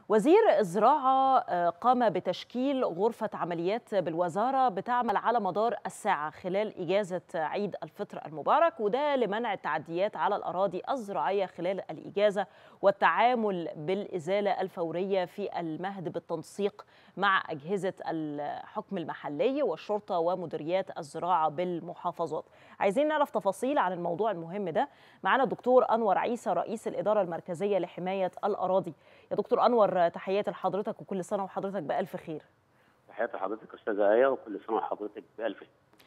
وزير الزراعة قام بتشكيل غرفة عمليات بالوزارة بتعمل على مدار الساعة خلال إجازة عيد الفطر المبارك وده لمنع التعديات على الأراضي الزراعية خلال الإجازة والتعامل بالإزالة الفورية في المهد بالتنسيق مع أجهزة الحكم المحلي والشرطة ومديريات الزراعة بالمحافظات عايزين نعرف تفاصيل عن الموضوع المهم ده معنا الدكتور أنور عيسى رئيس الإدارة المركزية لحماية الأراضي يا دكتور أنور تحياتي لحضرتك وكل سنة وحضرتك بألف خير تحياتي لحضرتك أستاذة آية وكل سنة وحضرتك بألف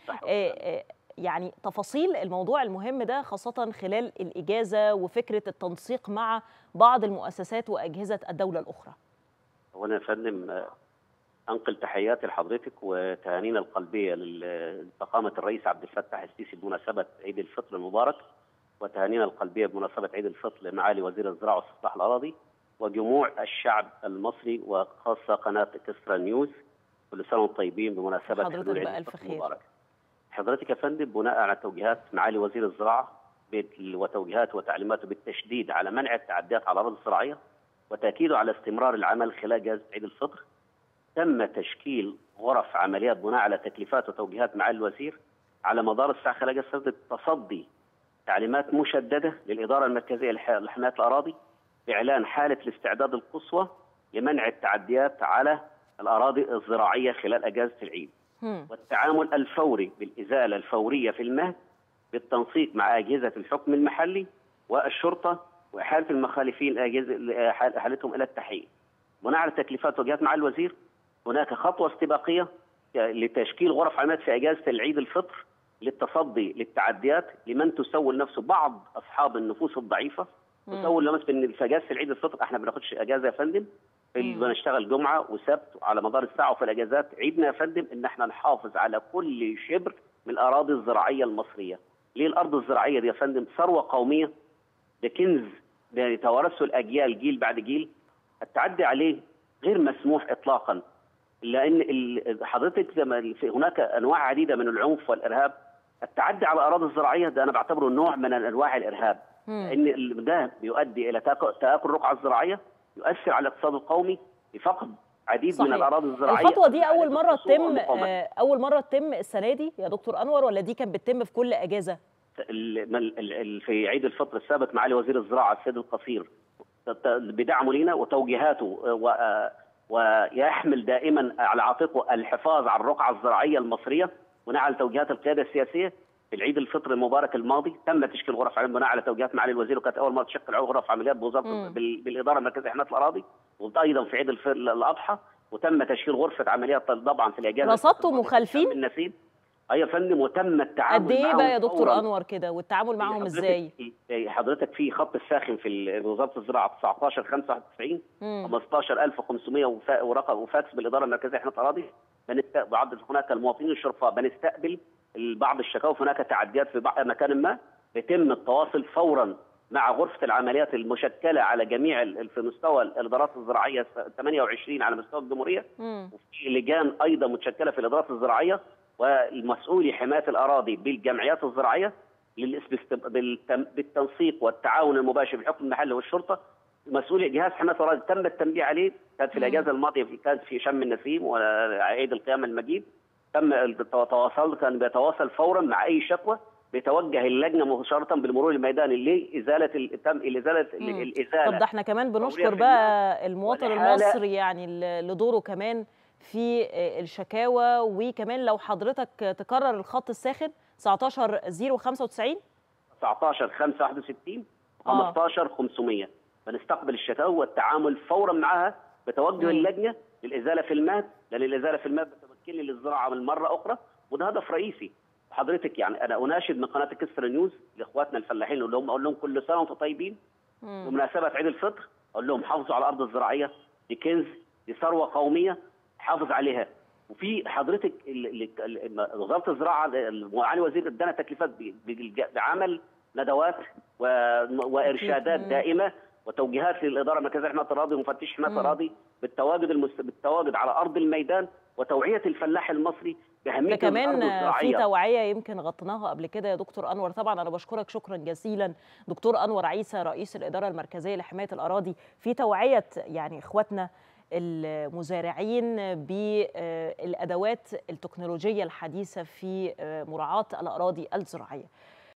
خير يعني تفاصيل الموضوع المهم ده خاصة خلال الإجازة وفكرة التنسيق مع بعض المؤسسات وأجهزة الدولة الأخرى أولا يا فندم أنقل تحياتي لحضرتك وتهانينا القلبية لفخامة الرئيس عبد الفتاح السيسي بمناسبة عيد الفطر المبارك وتهانينا القلبية بمناسبة عيد الفطر لمعالي وزير الزراعة واستصلاح الأراضي وجموع الشعب المصري وخاصة قناة كسرى نيوز كل سنة وانتم طيبين بمناسبة حضرتك بألف خير المبارك. حضرتك يا فندم بناء على توجيهات معالي وزير الزراعة وتوجيهات وتعليماته بالتشديد على منع التعديات على الأراضي الزراعية وتأكيده على استمرار العمل خلال جائزة عيد الفطر تم تشكيل غرف عمليات بناء على تكليفات وتوجيهات معالي الوزير على مدار الساعة خلال جائزة التصدي تعليمات مشددة للإدارة المركزية لحماية الأراضي بإعلان حالة الاستعداد القصوى لمنع التعديات على الأراضي الزراعية خلال أجازة العيد والتعامل الفوري بالإزالة الفورية في المهد بالتنسيق مع أجهزة الحكم المحلي والشرطة وإحالة المخالفين أجهزة إحالتهم إلى التحقيق بناء على تكليفات وجهات مع الوزير هناك خطوة استباقية لتشكيل غرف عمليات في أجازة العيد الفطر للتصدي للتعديات لمن تسول نفسه بعض أصحاب النفوس الضعيفة تسول نفسه إن في أجازة العيد الفطر إحنا ما بناخدش أجازة يا فندم بنشتغل جمعة وسبت على مدار الساعة وفي الأجازات عيدنا يا فندم إن إحنا نحافظ على كل شبر من الأراضي الزراعية المصرية ليه الأرض الزراعية دي يا فندم ثروة قومية ده كنز يتوارثه الأجيال جيل بعد جيل التعدي عليه غير مسموح إطلاقا لأن حضرتك هناك أنواع عديدة من العنف والإرهاب التعدي على الأراضي الزراعية ده أنا بعتبره نوع من أنواع الإرهاب لأن ده بيؤدي إلى تآكل الرقعة الزراعية يؤثر على الاقتصاد القومي بفقد عديد صحيح. من الاراضي الزراعيه الخطوه دي اول مره تتم اول مره تتم السنه دي يا دكتور انور ولا دي كانت بتتم في كل اجازه في عيد الفطر السابق معالي وزير الزراعه السيد القصير بدعمه لينا وتوجيهاته و ويحمل دائما على عاتقه الحفاظ على الرقعه الزراعيه المصريه بناء على توجيهات القياده السياسيه في العيد الفطر المبارك الماضي تم تشكيل غرف عمليات بناء على توجيهات معالي الوزير وكانت اول مره تشكل غرف عمليات بوزاره بالاداره المركزيه لحمايه الاراضي وايضا في عيد الاضحى وتم تشكيل غرفه عمليات طبعا في الاجازه رصدتوا مخالفين النسيم ايوه يا فندم وتم التعامل قد ايه بقى يا دكتور فوراً. انور كده والتعامل معاهم ازاي؟ حضرتك في خط الساخن في وزاره الزراعه 19 95 15500 ورقم وفاكس بالاداره المركزيه لحمايه الاراضي بعد هناك المواطنين الشرفاء بنستقبل بعض الشكاوى هناك تعديات في مكان ما يتم التواصل فورا مع غرفه العمليات المشكله على جميع في مستوى الادارات الزراعيه 28 على مستوى الجمهوريه وفي لجان ايضا متشكله في الادارات الزراعيه والمسؤولي حمايه الاراضي بالجمعيات الزراعيه بالتنسيق والتعاون المباشر بالحكم المحلي والشرطه مسؤول جهاز حمايه الاراضي تم التنبيه عليه كانت في الاجازه الماضيه كانت في شم النسيم وعيد القيامه المجيد تم التواصل كان بيتواصل فورا مع اي شكوى بيتوجه اللجنه مباشره بالمرور الميداني لازاله تم ازاله الازاله طب ده احنا كمان بنشكر بقى المواطن المصري يعني لدوره كمان في الشكاوى وكمان لو حضرتك تكرر الخط الساخن 19 095 19 561 15 500 بنستقبل الشكاوى والتعامل فورا معها بتوجه اللجنه للازاله في المهد لان الازاله في المهد بتمكنني للزراعه من مره اخرى وده هدف رئيسي حضرتك يعني انا اناشد من قناه كسر نيوز لاخواتنا الفلاحين اللي هم اقول لهم كل سنه وانتم طيبين بمناسبه عيد الفطر اقول لهم حافظوا على الارض الزراعيه دي كنز دي ثروه قوميه حافظ عليها وفي حضرتك وزاره الزراعه معالي وزير ادانا تكليفات بعمل ندوات وارشادات دائمه وتوجيهات للاداره المركزيه لحمايه الاراضي ومفتش حمايه مم. الاراضي بالتواجد المس... بالتواجد على ارض الميدان وتوعيه الفلاح المصري باهميه ده كمان الارض في الزراعيه توعية يمكن غطيناها قبل كده يا دكتور أنور طبعا أنا بشكرك شكرا جزيلا دكتور أنور عيسى رئيس الإدارة المركزية لحماية الأراضي في توعية يعني إخواتنا المزارعين بالأدوات التكنولوجية الحديثة في مراعاة الأراضي الزراعية